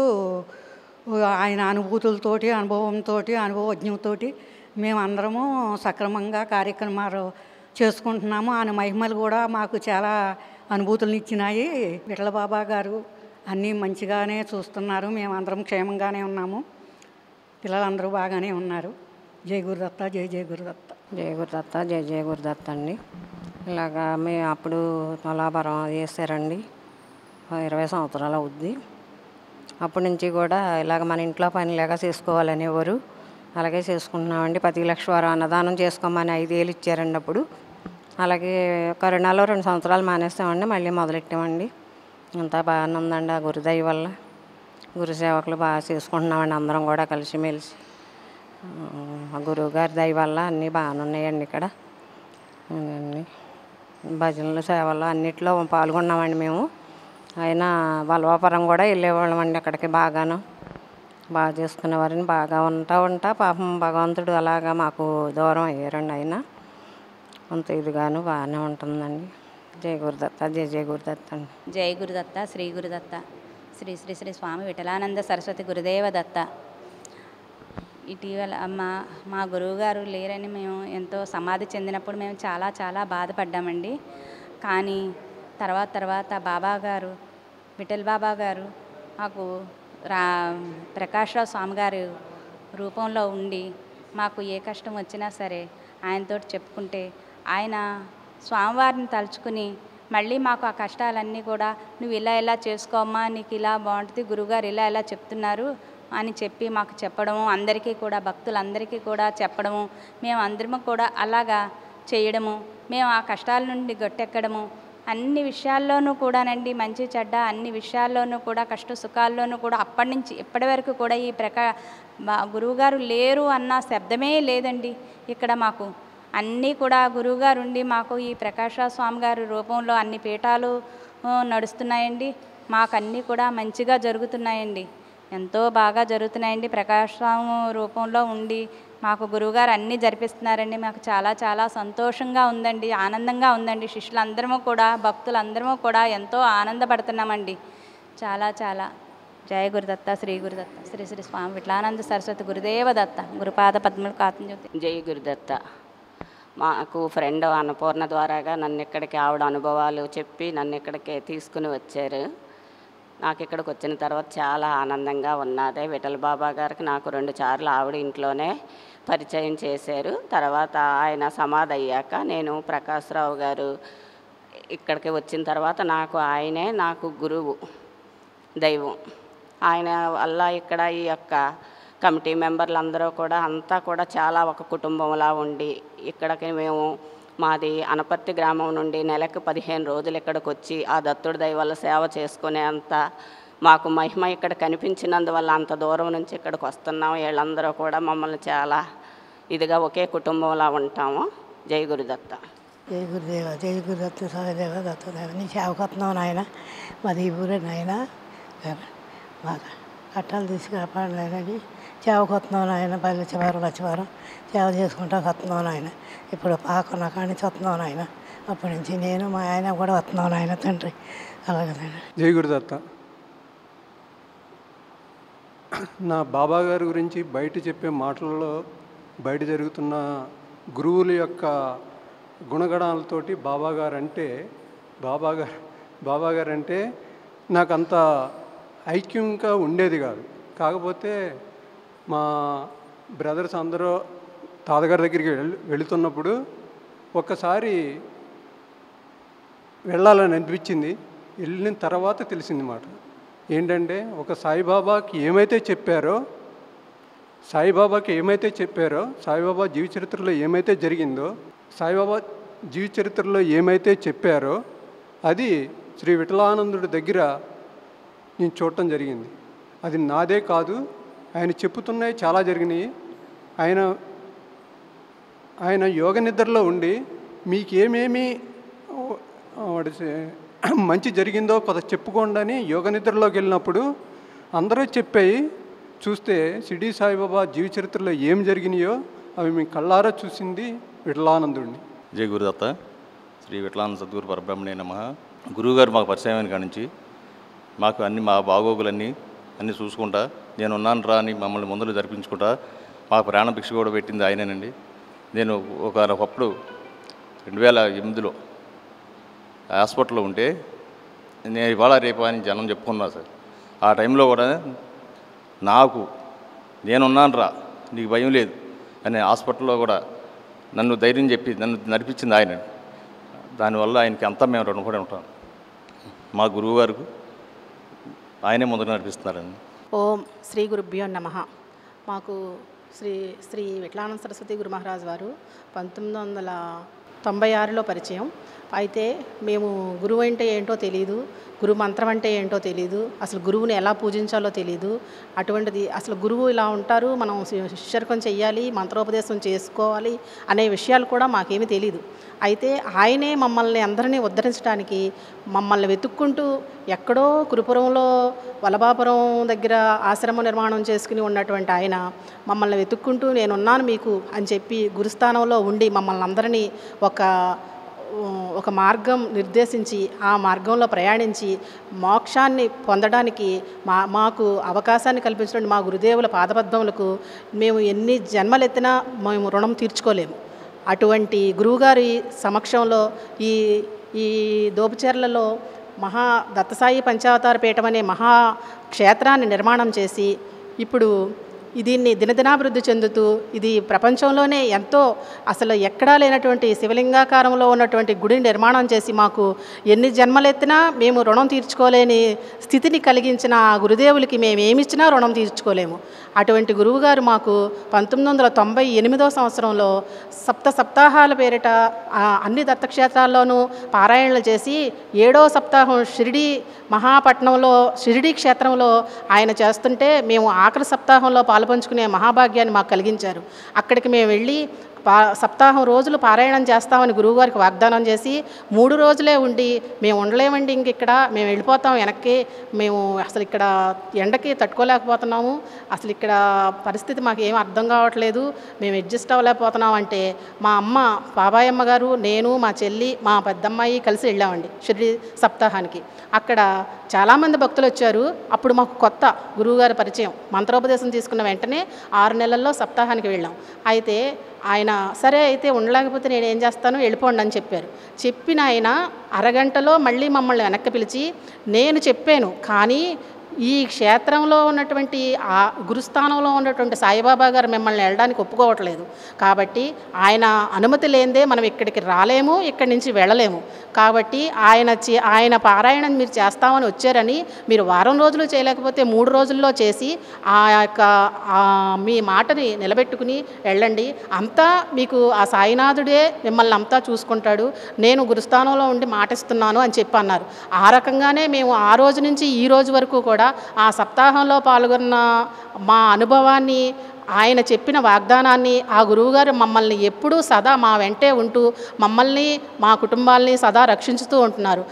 ఆయన అనుభూతులతోటి అనుభవంతో అనుభవజ్ఞంతో మేము అందరము సక్రమంగా కార్యక్రమాలు చేసుకుంటున్నాము ఆయన మహిమలు కూడా మాకు చాలా అనుభూతులను ఇచ్చినాయి విఠల బాబా గారు అన్నీ మంచిగానే చూస్తున్నారు మేము అందరం క్షేమంగానే ఉన్నాము పిల్లలందరూ బాగానే ఉన్నారు జై గురుదత్త జై జై గురుదత్త జయ గురుదత్త జయ జయ గురుదత్త అండి ఇలాగా మేము అప్పుడు తులాభారం వేసారండి ఇరవై సంవత్సరాలు అవుద్ది అప్పటి నుంచి కూడా ఇలాగ మన ఇంట్లో పని లేక చేసుకోవాలనేవారు అలాగే చేసుకుంటున్నామండి పది లక్ష వారు అన్నదానం చేసుకోమని ఐదేళ్ళు ఇచ్చారండి అప్పుడు అలాగే కరోనాలో రెండు సంవత్సరాలు మానేస్తామండి మళ్ళీ మొదలెట్టామండి అంతా బాగానే ఉందండి ఆ గురుదయ వల్ల గురు సేవకులు బాగా చేసుకుంటున్నామండి అందరం కూడా కలిసిమెలిసి ఆ గురువు గారి దయ వల్ల అన్నీ బాగానే ఉన్నాయండి ఇక్కడ అన్నీ భజనలు సేవలు అన్నిట్లో పాల్గొన్నామండి మేము అయినా వల్వాపురం కూడా వెళ్ళేవాళ్ళమండి అక్కడికి బాగాను బాగా చేసుకునేవారని బాగా ఉంటా ఉంటా పాపం భగవంతుడు అలాగా మాకు దూరం అయ్యారండి ఆయన అంత ఇదిగాను బాగానే ఉంటుందండి జయ గురుదత్త జయ జయ గురుదత్త అండి జై గురుదత్త శ్రీ గురుదత్త శ్రీ శ్రీ శ్రీ స్వామి విఠలానంద సరస్వతి గురుదేవ దత్త ఇటీవల మా మా గురువుగారు లేరని మేము ఎంతో సమాధి చెందినప్పుడు మేము చాలా చాలా బాధపడ్డామండి కానీ తర్వాత తర్వాత బాబా గారు విఠల్ బాబా గారు మాకు రా ప్రకాశ్రావు స్వామి గారు రూపంలో ఉండి మాకు ఏ కష్టం వచ్చినా సరే ఆయనతో చెప్పుకుంటే ఆయన స్వామివారిని తలుచుకుని మళ్ళీ మాకు ఆ కష్టాలన్నీ కూడా నువ్వు ఇలా ఇలా చేసుకోమ్మా నీకు ఇలా బాగుంటుంది గురువుగారు ఇలా ఇలా చెప్తున్నారు అని చెప్పి మాకు చెప్పడము అందరికీ కూడా భక్తులందరికీ కూడా చెప్పడము మేము అందరము కూడా అలాగా చేయడము మేము ఆ కష్టాల నుండి గట్టెక్కడము అన్ని విషయాల్లోనూ కూడానండి మంచి చెడ్డ అన్ని విషయాల్లోనూ కూడా కష్ట సుఖాల్లోనూ కూడా అప్పటి నుంచి ఇప్పటి వరకు కూడా ఈ ప్రకా మా గురువుగారు లేరు అన్న శబ్దమే లేదండి ఇక్కడ మాకు అన్నీ కూడా గురువుగారు ఉండి మాకు ఈ ప్రకాశ స్వామి గారి రూపంలో అన్ని పీఠాలు ఆ, నడుస్తున్నాయండి మాకు అన్నీ కూడా మంచిగా జరుగుతున్నాయండి ఎంతో బాగా జరుగుతున్నాయండి ప్రకాశం రూపంలో ఉండి మాకు గురువుగారు అన్నీ జరిపిస్తున్నారండి మాకు చాలా చాలా సంతోషంగా ఉందండి ఆనందంగా ఉందండి శిష్యులందరము కూడా భక్తులందరము కూడా ఎంతో ఆనందపడుతున్నామండి చాలా చాలా జయ గురుదత్త శ్రీ గురుదత్త శ్రీ శ్రీ స్వామి విట్లానంద సరస్వతి గురుదేవ దత్త గురుపాద పద్మలు కాత్మజ్యోతి జై గురుదత్త మాకు ఫ్రెండ్ అన్నపూర్ణ ద్వారాగా నన్ను ఇక్కడికి ఆవిడ అనుభవాలు చెప్పి నన్ను ఇక్కడికి తీసుకుని వచ్చారు నాకు ఇక్కడికి వచ్చిన తర్వాత చాలా ఆనందంగా ఉన్నది విఠల బాబా గారికి నాకు రెండు సార్లు ఆవిడ ఇంట్లోనే పరిచయం చేశారు తర్వాత ఆయన సమాధి అయ్యాక నేను ప్రకాశ్రావు గారు ఇక్కడికి వచ్చిన తర్వాత నాకు ఆయనే నాకు గురువు దైవం ఆయన వల్ల ఇక్కడ ఈ యొక్క కమిటీ మెంబర్లు అందరూ కూడా అంతా కూడా చాలా ఒక కుటుంబంలా ఉండి ఇక్కడికి మేము మాది అనపర్తి గ్రామం నుండి నెలకు పదిహేను రోజులు ఇక్కడికి వచ్చి ఆ దత్తుడి దయ వల్ల సేవ చేసుకునే అంత మాకు మహిమ ఇక్కడ కనిపించినందువల్ల అంత దూరం నుంచి ఇక్కడికి వస్తున్నాం వీళ్ళందరూ కూడా మమ్మల్ని చాలా ఇదిగా ఒకే కుటుంబంలా ఉంటాము జై గురుదత్త జై గురుదేవ జై గురుదత్త సహదేవ దత్తదేవ నీ సేవకొస్తున్నావు నాయన మాది ఈ ఊరే నాయన బాగా కట్టాలు తీసి కాపాడలేనని సేవకొస్తున్నావు నాయన పల్లె చివరం లచ్చివారం సేవ చేసుకుంటా వస్తున్నావు నాయన ఇప్పుడు పాకున్న కాడి నుంచి వస్తున్నావు నాయన అప్పటి నుంచి నేను మా ఆయన కూడా వస్తున్నావు నాయన తండ్రి అలాగే నాయన జై గురుదత్త నా బాబా గారి గురించి బయట చెప్పే మాటలలో బయట జరుగుతున్న గురువుల యొక్క గుణగణాలతోటి బాబా గారు అంటే బాబా గారు బాబా గారు అంటే నాకు అంత ఐక్యంగా ఉండేది కాదు కాకపోతే మా బ్రదర్స్ అందరూ తాతగారి దగ్గరికి వెళ్ వెళుతున్నప్పుడు ఒక్కసారి వెళ్ళాలని అనిపించింది వెళ్ళిన తర్వాత తెలిసింది మాట ఏంటంటే ఒక సాయిబాబాకి ఏమైతే చెప్పారో సాయిబాబాకి ఏమైతే చెప్పారో సాయిబాబా జీవ చరిత్రలో ఏమైతే జరిగిందో సాయిబాబా జీవ చరిత్రలో ఏమైతే చెప్పారో అది శ్రీ విఠలానందుడి దగ్గర నేను చూడటం జరిగింది అది నాదే కాదు ఆయన చెప్పుతున్నాయి చాలా జరిగినాయి ఆయన ఆయన యోగ నిద్రలో ఉండి మీకేమేమి వాడి మంచి జరిగిందో కొంత చెప్పుకోండి అని యోగ నిద్రలోకి వెళ్ళినప్పుడు అందరూ చెప్పాయి చూస్తే షిరిడి సాయిబాబా జీవ చరిత్రలో ఏం జరిగినాయో అవి మీ కళ్ళారా చూసింది విఠలానందుడిని జై గురుదత్త శ్రీ విఠలానంద సద్గురు పరబ్రహ్మణే నమ గురువుగారు మాకు పరిచయమైన కాడి నుంచి మాకు అన్ని మా బాగోగులన్నీ అన్నీ చూసుకుంటా నేను ఉన్నాను రా అని మమ్మల్ని ముందులు జరిపించుకుంటా మాకు ప్రాణ భిక్ష కూడా పెట్టింది ఆయనేనండి నేను ఒక ఒకప్పుడు రెండు వేల ఎనిమిదిలో హాస్పిటల్లో ఉంటే నేను ఇవాళ రేపు అని జనం చెప్పుకున్నా సార్ ఆ టైంలో కూడా నాకు నేనున్నాను రా నీకు భయం లేదు అని హాస్పిటల్లో కూడా నన్ను ధైర్యం చెప్పి నన్ను నడిపించింది ఆయన దానివల్ల ఆయనకి అంతా మేము రుణపడి ఉంటాం మా గురువు గారికి ఆయనే ముందు నడిపిస్తున్నారండి ఓం శ్రీ గురుభ్యో నమ మాకు శ్రీ శ్రీ విఠలానంద సరస్వతి గురు మహారాజ్ వారు పంతొమ్మిది వందల తొంభై ఆరులో పరిచయం అయితే మేము గురువు అంటే ఏంటో తెలియదు గురు మంత్రం అంటే ఏంటో తెలియదు అసలు గురువుని ఎలా పూజించాలో తెలియదు అటువంటిది అసలు గురువు ఇలా ఉంటారు మనం శి- శిష్యర్కం చెయ్యాలి మంత్రోపదేశం చేసుకోవాలి అనే విషయాలు కూడా మాకేమీ తెలియదు అయితే ఆయనే మమ్మల్ని అందరినీ ఉద్ధరించడానికి మమ్మల్ని వెతుక్కుంటూ ఎక్కడో కురుపురంలో వలభాపురం దగ్గర ఆశ్రమ నిర్మాణం చేసుకుని ఉన్నటువంటి ఆయన మమ్మల్ని వెతుక్కుంటూ నేనున్నాను మీకు అని చెప్పి గురుస్థానంలో ఉండి మమ్మల్ని అందరినీ ఒక ఒక మార్గం నిర్దేశించి ఆ మార్గంలో ప్రయాణించి మోక్షాన్ని పొందడానికి మా మాకు అవకాశాన్ని కల్పించిన మా గురుదేవుల పాదపద్మములకు మేము ఎన్ని జన్మలెత్తినా మేము రుణం తీర్చుకోలేము అటువంటి గురువుగారి సమక్షంలో ఈ ఈ దోపుచెర్లలో మహా దత్తసాయి పంచావతార పీఠం అనే మహా క్షేత్రాన్ని నిర్మాణం చేసి ఇప్పుడు ఈ దీన్ని దినదినాభివృద్ధి చెందుతూ ఇది ప్రపంచంలోనే ఎంతో అసలు ఎక్కడా లేనటువంటి శివలింగాకారంలో ఉన్నటువంటి గుడిని నిర్మాణం చేసి మాకు ఎన్ని జన్మలెత్తినా మేము రుణం తీర్చుకోలేని స్థితిని కలిగించిన ఆ గురుదేవులకి మేము ఏమిచ్చినా రుణం తీర్చుకోలేము అటువంటి గురువుగారు మాకు పంతొమ్మిది వందల తొంభై ఎనిమిదో సంవత్సరంలో సప్త సప్తాహాల పేరిట ఆ అన్ని దత్తక్షేత్రాల్లోనూ పారాయణలు చేసి ఏడో సప్తాహం షిరిడి మహాపట్నంలో షిరిడి క్షేత్రంలో ఆయన చేస్తుంటే మేము ఆఖరి సప్తాహంలో పాలుపంచుకునే మహాభాగ్యాన్ని మాకు కలిగించారు అక్కడికి మేము వెళ్ళి పా సప్తాహం రోజులు పారాయణం చేస్తామని గురువుగారికి వాగ్దానం చేసి మూడు రోజులే ఉండి మేము ఉండలేమండి ఇంక ఇక్కడ మేము వెళ్ళిపోతాం వెనక్కి మేము అసలు ఇక్కడ ఎండకి తట్టుకోలేకపోతున్నాము అసలు ఇక్కడ పరిస్థితి మాకు ఏం అర్థం కావట్లేదు మేము అడ్జస్ట్ అవ్వలేకపోతున్నాం అంటే మా అమ్మ బాబాయమ్మ గారు నేను మా చెల్లి మా పెద్దమ్మాయి కలిసి వెళ్ళామండి షిరిడి సప్తాహానికి అక్కడ చాలామంది భక్తులు వచ్చారు అప్పుడు మాకు కొత్త గురువుగారి పరిచయం మంత్రోపదేశం తీసుకున్న వెంటనే ఆరు నెలల్లో సప్తాహానికి వెళ్ళాం అయితే ఆయన సరే అయితే ఉండలేకపోతే నేను ఏం చేస్తాను వెళ్ళిపోండి అని చెప్పారు చెప్పిన ఆయన అరగంటలో మళ్ళీ మమ్మల్ని వెనక్కి పిలిచి నేను చెప్పాను కానీ ఈ క్షేత్రంలో ఉన్నటువంటి ఆ గురుస్థానంలో ఉన్నటువంటి సాయిబాబా గారు మిమ్మల్ని వెళ్ళడానికి ఒప్పుకోవట్లేదు కాబట్టి ఆయన అనుమతి లేనిదే మనం ఇక్కడికి రాలేము ఇక్కడి నుంచి వెళ్ళలేము కాబట్టి ఆయన చే- ఆయన పారాయణం మీరు చేస్తామని వచ్చారని మీరు వారం రోజులు చేయలేకపోతే మూడు రోజుల్లో చేసి ఆ యొక్క ఆ మీ మాటని నిలబెట్టుకుని వెళ్ళండి అంతా మీకు ఆ సాయినాథుడే మిమ్మల్ని అంతా చూసుకుంటాడు నేను గురుస్థానంలో ఉండి మాటిస్తున్నాను అని చెప్పి అన్నారు ఆ రకంగానే మేము ఆ రోజు నుంచి ఈ రోజు వరకు కూడా ఆ సప్తాహంలో పాల్గొన్న మా అనుభవాన్ని ఆయన చెప్పిన వాగ్దానాన్ని ఆ గురువుగారు మమ్మల్ని ఎప్పుడూ సదా మా వెంటే ఉంటూ మమ్మల్ని మా కుటుంబాల్ని సదా రక్షించుతూ ఉంటున్నారు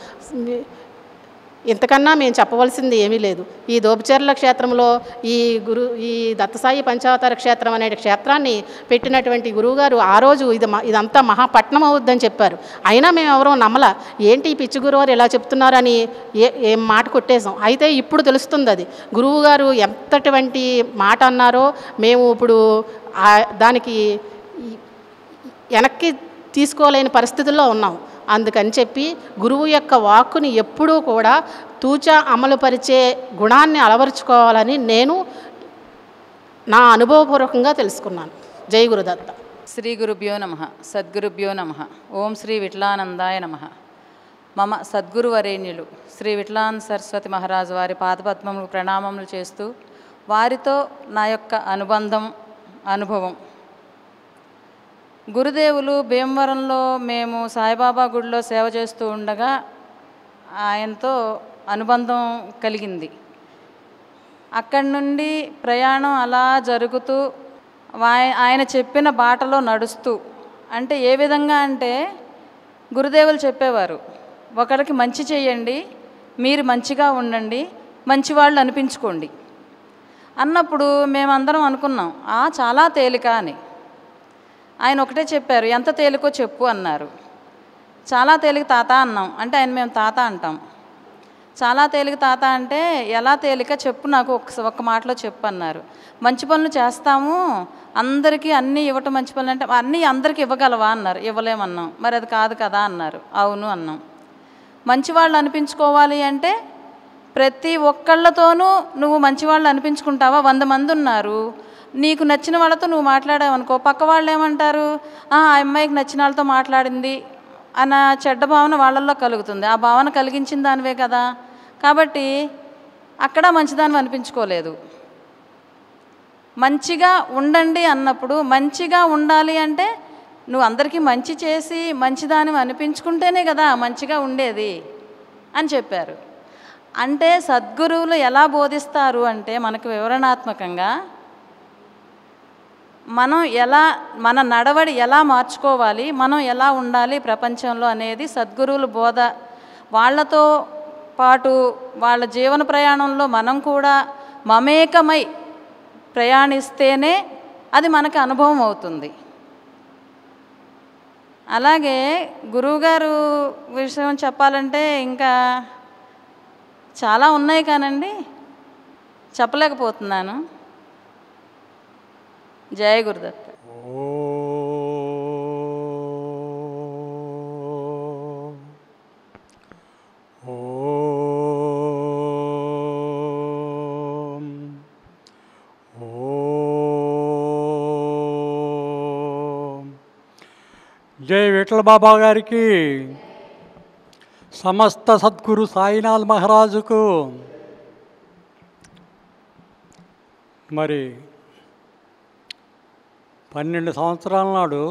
ఇంతకన్నా మేము చెప్పవలసింది ఏమీ లేదు ఈ దోపచర్ల క్షేత్రంలో ఈ గురు ఈ దత్తసాయి పంచావతార క్షేత్రం అనే క్షేత్రాన్ని పెట్టినటువంటి గురువుగారు ఆ రోజు ఇది మ- ఇదంతా మహాపట్నం అవుద్దని చెప్పారు అయినా మేము ఎవరో నమ్మల ఏంటి ఈ పిచ్చి గురువారు ఇలా చెప్తున్నారని ఏ ఏం మాట కొట్టేసాం అయితే ఇప్పుడు తెలుస్తుంది అది గురువుగారు ఎంతటువంటి మాట అన్నారో మేము ఇప్పుడు ఆ- దానికి ఈ- వెనక్కి తీసుకోలేని పరిస్థితుల్లో ఉన్నాం అందుకని చెప్పి గురువు యొక్క వాక్కుని ఎప్పుడూ కూడా తూచా అమలుపరిచే గుణాన్ని అలవరుచుకోవాలని నేను నా అనుభవపూర్వకంగా తెలుసుకున్నాను జై గురుదత్త శ్రీ గురుభ్యో నమ సద్గురుభ్యో నమ ఓం శ్రీ విఠలానందాయ నమ మమ సద్గురువరేణ్యులు శ్రీ విఠలానంద సరస్వతి మహారాజు వారి పాదపద్మములకు ప్రణామములు చేస్తూ వారితో నా యొక్క అనుబంధం అనుభవం గురుదేవులు భీమవరంలో మేము సాయిబాబా గుడిలో సేవ చేస్తూ ఉండగా ఆయనతో అనుబంధం కలిగింది అక్కడి నుండి ప్రయాణం అలా జరుగుతూ వాయ- ఆయన చెప్పిన బాటలో నడుస్తూ అంటే ఏ విధంగా అంటే గురుదేవులు చెప్పేవారు ఒకరికి మంచి చేయండి మీరు మంచిగా ఉండండి మంచివాళ్ళు అనిపించుకోండి అన్నప్పుడు మేమందరం అనుకున్నాం ఆ చాలా తేలిక అని ఆయన ఒకటే చెప్పారు ఎంత తేలికో చెప్పు అన్నారు చాలా తేలిక తాత అన్నాం అంటే ఆయన మేము తాత అంటాం చాలా తేలిక తాత అంటే ఎలా తేలిక చెప్పు నాకు ఒక ఒక్క మాటలో చెప్పు అన్నారు మంచి పనులు చేస్తాము అందరికీ అన్నీ ఇవ్వటం మంచి పనులు అంటే అన్నీ అందరికీ ఇవ్వగలవా అన్నారు ఇవ్వలేమన్నాం మరి అది కాదు కదా అన్నారు అవును అన్నాం మంచివాళ్ళు అనిపించుకోవాలి అంటే ప్రతి ఒక్కళ్ళతోనూ నువ్వు మంచివాళ్ళు అనిపించుకుంటావా వంద మంది ఉన్నారు నీకు నచ్చిన వాళ్ళతో నువ్వు మాట్లాడావు అనుకో పక్క వాళ్ళు ఏమంటారు "ఆ, ఆ అమ్మాయికి నచ్చిన వాళ్ళతో మాట్లాడింది అన్న చెడ్డ భావన వాళ్ళల్లో కలుగుతుంది ఆ భావన కలిగించిన దానివే కదా కాబట్టి అక్కడ మంచిదాన్ని అనిపించుకోలేదు మంచిగా ఉండండి అన్నప్పుడు మంచిగా ఉండాలి అంటే నువ్వు అందరికీ మంచి చేసి మంచిదాని అనిపించుకుంటేనే కదా మంచిగా ఉండేది అని చెప్పారు అంటే సద్గురువులు ఎలా బోధిస్తారు అంటే మనకు వివరణాత్మకంగా మనం ఎలా మన నడవడి ఎలా మార్చుకోవాలి మనం ఎలా ఉండాలి ప్రపంచంలో అనేది సద్గురువుల బోధ వాళ్ళతో పాటు వాళ్ళ జీవన ప్రయాణంలో మనం కూడా మమేకమై ప్రయాణిస్తేనే అది మనకు అనుభవం అవుతుంది అలాగే గురువుగారు విషయం చెప్పాలంటే ఇంకా చాలా ఉన్నాయి కానండి చెప్పలేకపోతున్నాను జయ గురుదత్త ఓం ఓం జై విఠల బాబా గారికి సమస్త సద్గురు సాయినాథ్ మహారాజుకు మరి పన్నెండు సంవత్సరాల నాడు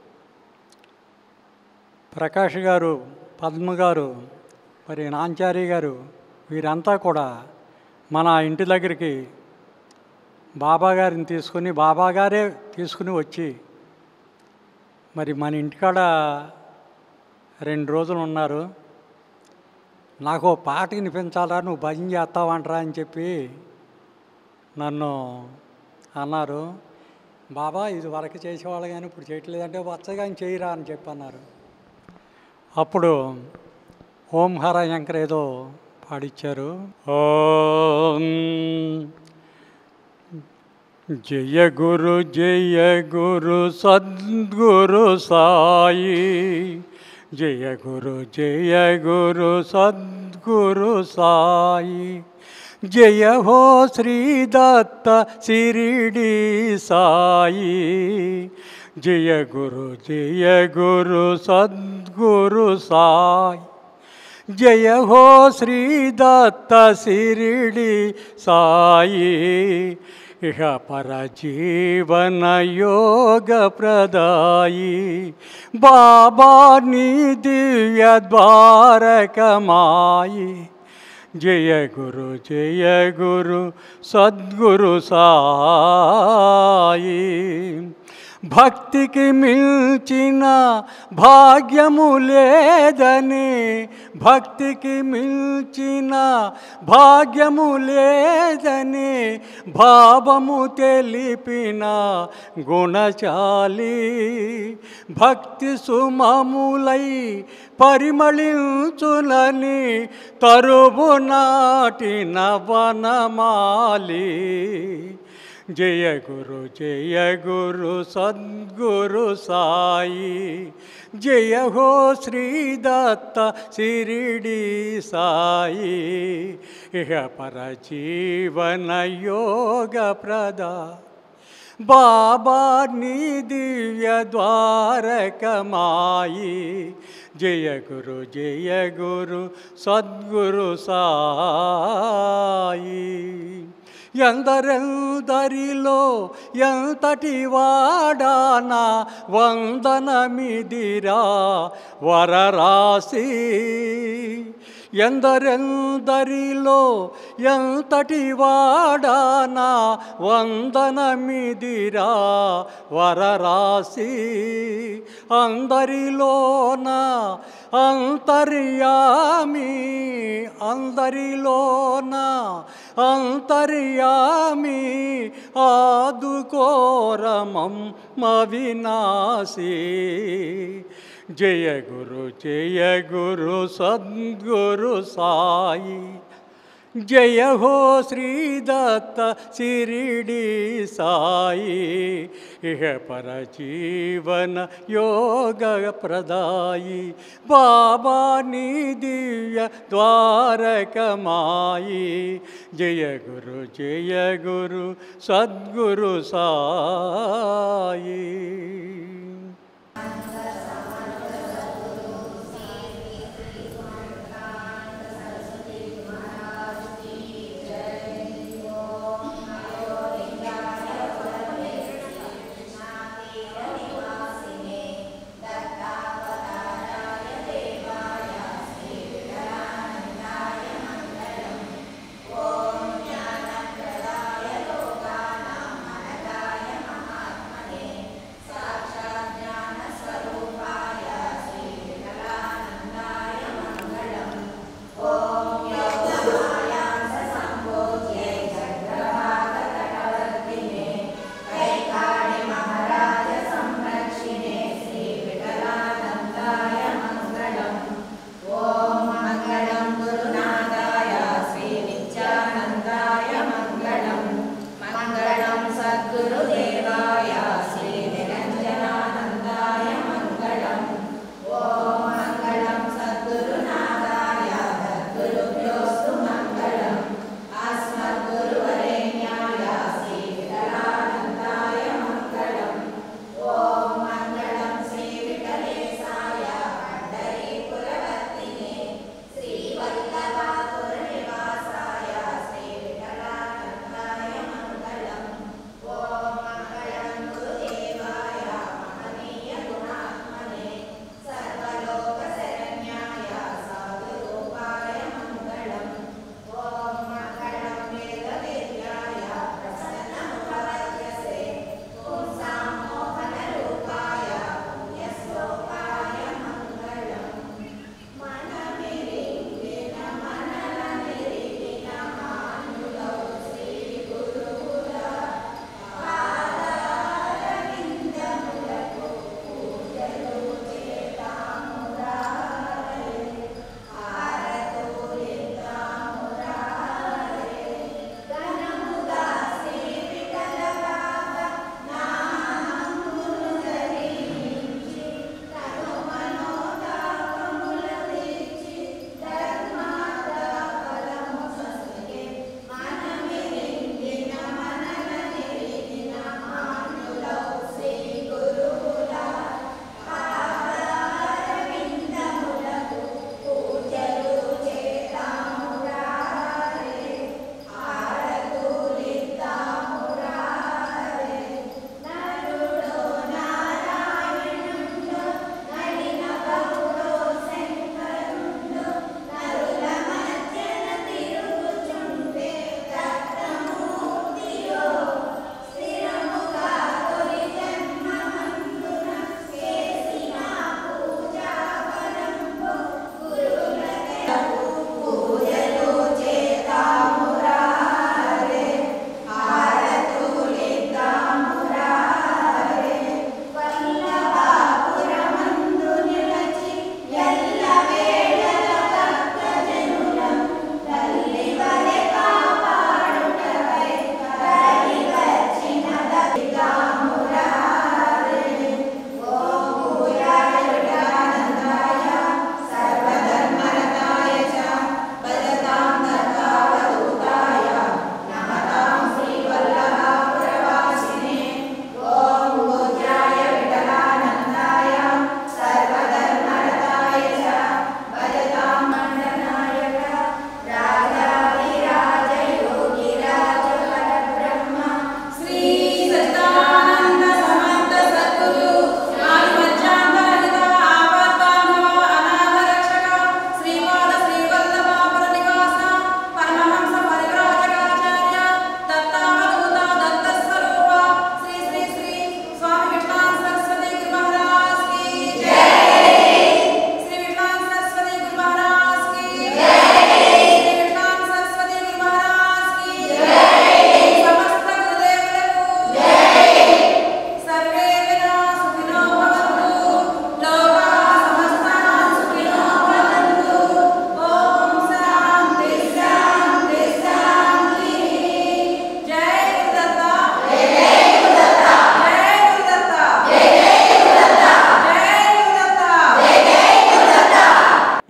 ప్రకాష్ గారు పద్మ గారు మరి నాంచారి గారు వీరంతా కూడా మన ఇంటి దగ్గరికి బాబా గారిని తీసుకుని బాబా గారే తీసుకుని వచ్చి మరి మన ఇంటికాడ రెండు రోజులు ఉన్నారు నాకు ఓ పాట వినిపించాలా నువ్వు భజన చేస్తావంటరా అని చెప్పి నన్ను అన్నారు బాబా ఇది వరకు చేసేవాళ్ళు కానీ ఇప్పుడు చేయట్లేదంటే వచ్చగా చేయరా అని చెప్పి అన్నారు అప్పుడు ఓం హర శంకర్ ఏదో పాడిచ్చారు ఓం జయ గురు జయ గురు సద్గురు సాయి జయ గురు జయ గురు సద్గురు సాయి జయ హో శ్రీ దత్త సిరిడి సాయి జయ గురు జయ గురు సద్గురు సాయి జయ హో శ్రీ దత్త సిరిడి సాయి ఇహ పర జీవన యోగ ప్రదాయి బాబా నీ దివ్య ద్వారకమాయి జయ గురు జయ గురు సద్గురు సాయి భక్తికి మిల్చిన భాగ్యము లేదని భక్తికి మిల్చిన భాగ్యము లేదని భావము తెలిపిన గుణచాలి భక్తి సుమములై పరిమళించులని తరువు నాటిన వనమాలి జయ గురు జయ గురు సద్గురు సాయి జయ హో శ్రీ దత్త సిరిడి సాయి ఇహ పర జీవన యోగ ప్రదా బాబా నీ దివ్య ద్వారకమాయి జయ గురు జయ గురు సద్గురు సాయి ఎందరెందరిలో ఎంతటి వాడానా వందనమిదిరా వరరాశి ఎందరెందరిలో ఎంతటి వాడానా వందనమిదిరా వరరాశి అందరిలోన అంతర్యామి అందరిలోన అంతర్యామి ఆదుకోరమం వినాశి జయ గురు జయ గురు సద్గురు సాయి జయ హో శ్రీ దత్త సిరిడి సాయి ఇహ పర జీవన యోగ ప్రదాయి బాబా నీ దివ్య ద్వారకమాయి జయ గురు జయ గురు సద్గురు సాయి సాక్షాత్ జ్ఞాన స్వరూప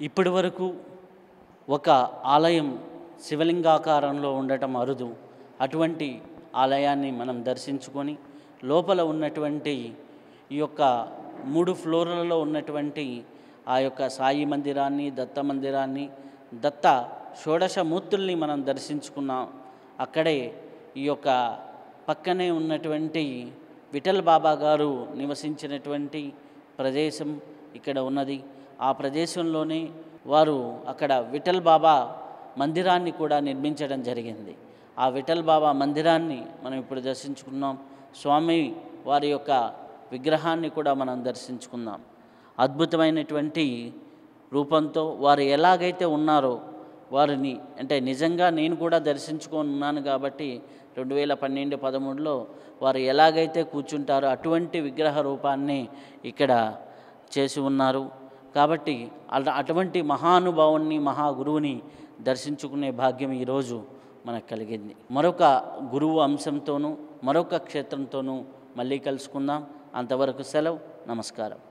ఇప్పటి వరకు ఒక ఆలయం శివలింగాకారంలో ఉండటం అరుదు అటువంటి ఆలయాన్ని మనం దర్శించుకొని లోపల ఉన్నటువంటి ఈ యొక్క మూడు ఫ్లోర్లలో ఉన్నటువంటి ఆ యొక్క సాయి మందిరాన్ని దత్త మందిరాన్ని దత్త షోడశ మూర్తుల్ని మనం దర్శించుకున్నాం అక్కడే ఈ యొక్క పక్కనే ఉన్నటువంటి విఠల్ బాబా గారు నివసించినటువంటి ప్రదేశం ఇక్కడ ఉన్నది ఆ ప్రదేశంలోనే వారు అక్కడ విఠల్ బాబా మందిరాన్ని కూడా నిర్మించడం జరిగింది ఆ విఠల్ బాబా మందిరాన్ని మనం ఇప్పుడు దర్శించుకున్నాం స్వామి వారి యొక్క విగ్రహాన్ని కూడా మనం దర్శించుకుందాం అద్భుతమైనటువంటి రూపంతో వారు ఎలాగైతే ఉన్నారో వారిని అంటే నిజంగా నేను కూడా దర్శించుకొని ఉన్నాను కాబట్టి రెండు వేల పన్నెండు పదమూడులో వారు ఎలాగైతే కూర్చుంటారో అటువంటి విగ్రహ రూపాన్ని ఇక్కడ చేసి ఉన్నారు కాబట్టి అలా అటువంటి మహానుభావుని మహాగురువుని దర్శించుకునే భాగ్యం ఈరోజు మనకు కలిగింది మరొక గురువు అంశంతోనూ మరొక క్షేత్రంతోనూ మళ్ళీ కలుసుకుందాం అంతవరకు సెలవు నమస్కారం